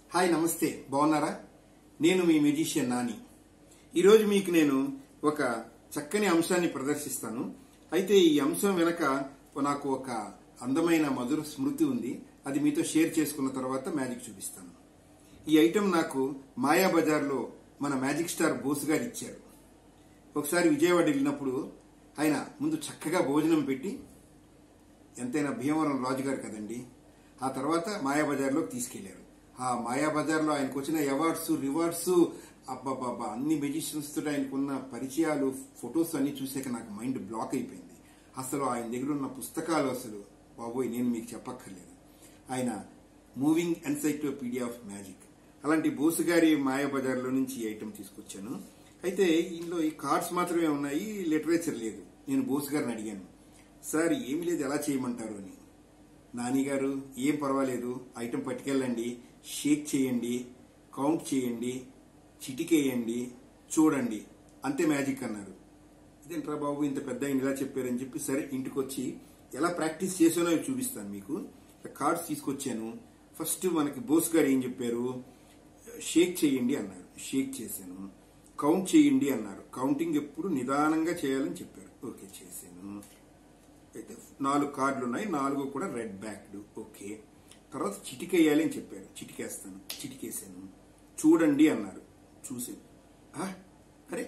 hi నమస్తే బాగున్నారా నేను మీ మెజిషియన్ నాని ఈరోజు మీకు నేను ఒక చక్కని అంశాన్ని ప్రదర్శిస్తాను అయితే ఈ అంశం వెనక నాకు ఒక అందమైన మధుర స్మృతి ఉంది అది మీతో షేర్ చేసుకున్న తర్వాత మ్యాజిక్ చూపిస్తాను ఈ ఐటెం నాకు మాయా బజార్లో మన మ్యాజిక్ స్టార్ బోస్ గారు ఇచ్చారు ఒకసారి విజయవాడ వెళ్ళినప్పుడు ఆయన ముందు చక్కగా భోజనం పెట్టి ఎంతైనా భీమవరం రాజుగారు కదండి ఆ తర్వాత మాయాబజార్లోకి తీసుకెళ్లారు ఆ మాయాబజార్లో ఆయనకు వచ్చిన అవార్డ్స్ రివార్డ్స్ అబ్బాబాబా అన్ని మెజిషియన్స్ తోటి ఆయనకున్న పరిచయాలు ఫొటోస్ అన్ని చూసాక నాకు మైండ్ బ్లాక్ అయిపోయింది అసలు ఆయన దగ్గర ఉన్న పుస్తకాలు అసలు బాబోయ్ నేను మీకు చెప్పక్కర్లేదు ఆయన మూవింగ్ ఎన్సైక్లోపీడియా ఆఫ్ మ్యాజిక్ అలాంటి బోసు గారి మాయాబజార్లో నుంచి ఈ ఐటెం తీసుకొచ్చాను అయితే ఇందులో ఈ కార్డ్స్ మాత్రమే ఉన్నాయి లిటరేచర్ లేదు నేను బోసు గారిని అడిగాను సార్ ఏమి లేదు ఎలా చేయమంటారు అని నాని గారు ఏం పర్వాలేదు ఐటెం పట్టుకెళ్ళండి షేక్ చేయండి కౌంట్ చేయండి చిటికేయండి చూడండి అంతే మ్యాజిక్ అన్నారు ఇదేంట్రా బాబు ఇంత పెద్ద ఆయన ఇలా చెప్పారని చెప్పి సరే ఇంటికి వచ్చి ఎలా ప్రాక్టీస్ చేసానో అవి చూపిస్తాను మీకు కార్డ్స్ తీసుకొచ్చాను ఫస్ట్ మనకి బోస్ గారు ఏం చెప్పారు షేక్ చేయండి అన్నారు షేక్ చేశాను కౌంట్ చేయండి అన్నారు కౌంటింగ్ ఎప్పుడు నిదానంగా చేయాలని చెప్పారు ఓకే చేశాను అయితే నాలుగు కార్డులు ఉన్నాయి నాలుగు కూడా రెడ్ బ్యాక్డ్ ఓకే తర్వాత చిటికేయాలి అని చెప్పారు చిటికేస్తాను చిటికేసాను చూడండి అన్నారు చూసాను ఆ, అరే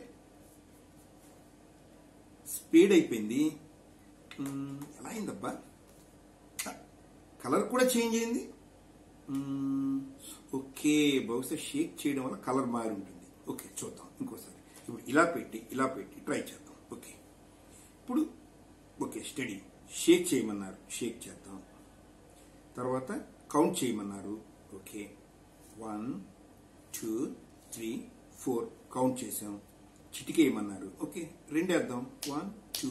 స్పీడ్ అయిపోయింది మ్మ్, ఎలా అయిందబ్బా ఆ, కలర్ కూడా చేంజ్ అయింది మ్మ్, ఓకే బహుశా షేక్ చేయడం వల్ల కలర్ మారి ఉంటుంది ఓకే చూద్దాం ఇంకోసారి ఇప్పుడు ఇలా పెట్టి ఇలా పెట్టి ట్రై చేద్దాం ఓకే ఇప్పుడు ఓకే స్టడీ షేక్ చేయమన్నారు షేక్ చేద్దాం తర్వాత కౌంట్ చేయమన్నారు okay one two three four count చేసాం చిటికేయమన్నారు ఓకే రెండేద్దాం వన్ టూ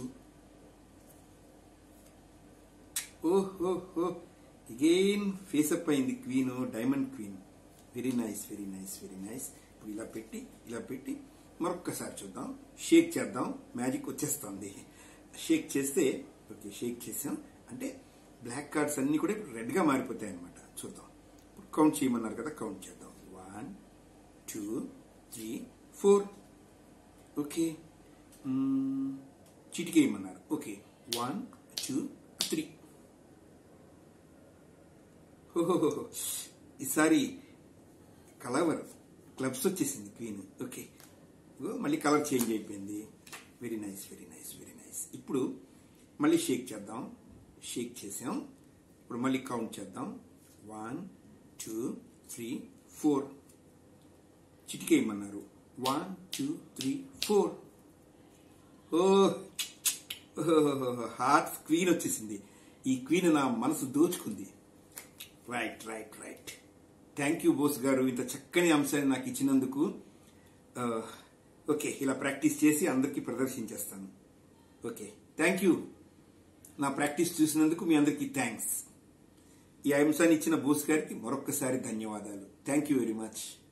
ఓహో అగైన్ ఫేస్ అప్ అయింది queen diamond queen very nice very nice very nice ఇప్పుడు ఇలా పెట్టి ఇలా పెట్టి మరొక్కసారి చూద్దాం షేక్ చేద్దాం మ్యాజిక్ వచ్చేస్తుంది షేక్ చేస్తే ఓకే షేక్ చేసాం అంటే బ్లాక్ కార్డ్స్ అన్ని కూడా ఇప్పుడు రెడ్ గా మారిపోతాయి అనమాట చూద్దాం ఇప్పుడు కౌంట్ చేయమన్నారు కదా కౌంట్ చేద్దాం one two three four okay మ్మ్, చిటికేయమన్నారు ఓకే వన్ టూ త్రీ ఓహో ఈసారి కలర్ క్లబ్స్ వచ్చేసింది క్వీన్ ఓకే ఇగో మళ్ళీ కలర్ చేంజ్ అయిపోయింది very nice very nice very nice ఇప్పుడు మళ్ళీ షేక్ చేద్దాం షేక్ చేసాం ఇప్పుడు మళ్ళీ కౌంట్ చేద్దాం వన్ టూ త్రీ ఫోర్ చిటికేయమన్నారు వన్ టూ త్రీ ఫోర్ ఓ హార్ట్ క్వీన్ వచ్చేసింది ఈ క్వీన్ నా మనసు దోచుకుంది right right right thank you Bose గారు ఇంత చక్కని అంశాన్ని నాకు ఇచ్చినందుకు ఆ, ఓకే ఇలా ప్రాక్టీస్ చేసి అందరికీ ప్రదర్శించేస్తాను ఓకే థ్యాంక్ యూ నా ప్రాక్టీస్ చూసినందుకు మీ అందరికీ థ్యాంక్స్ ఈ అంశాన్ని ఇచ్చిన బోస్ గారికి మరొక్కసారి ధన్యవాదాలు థ్యాంక్ యూ వెరీ మచ్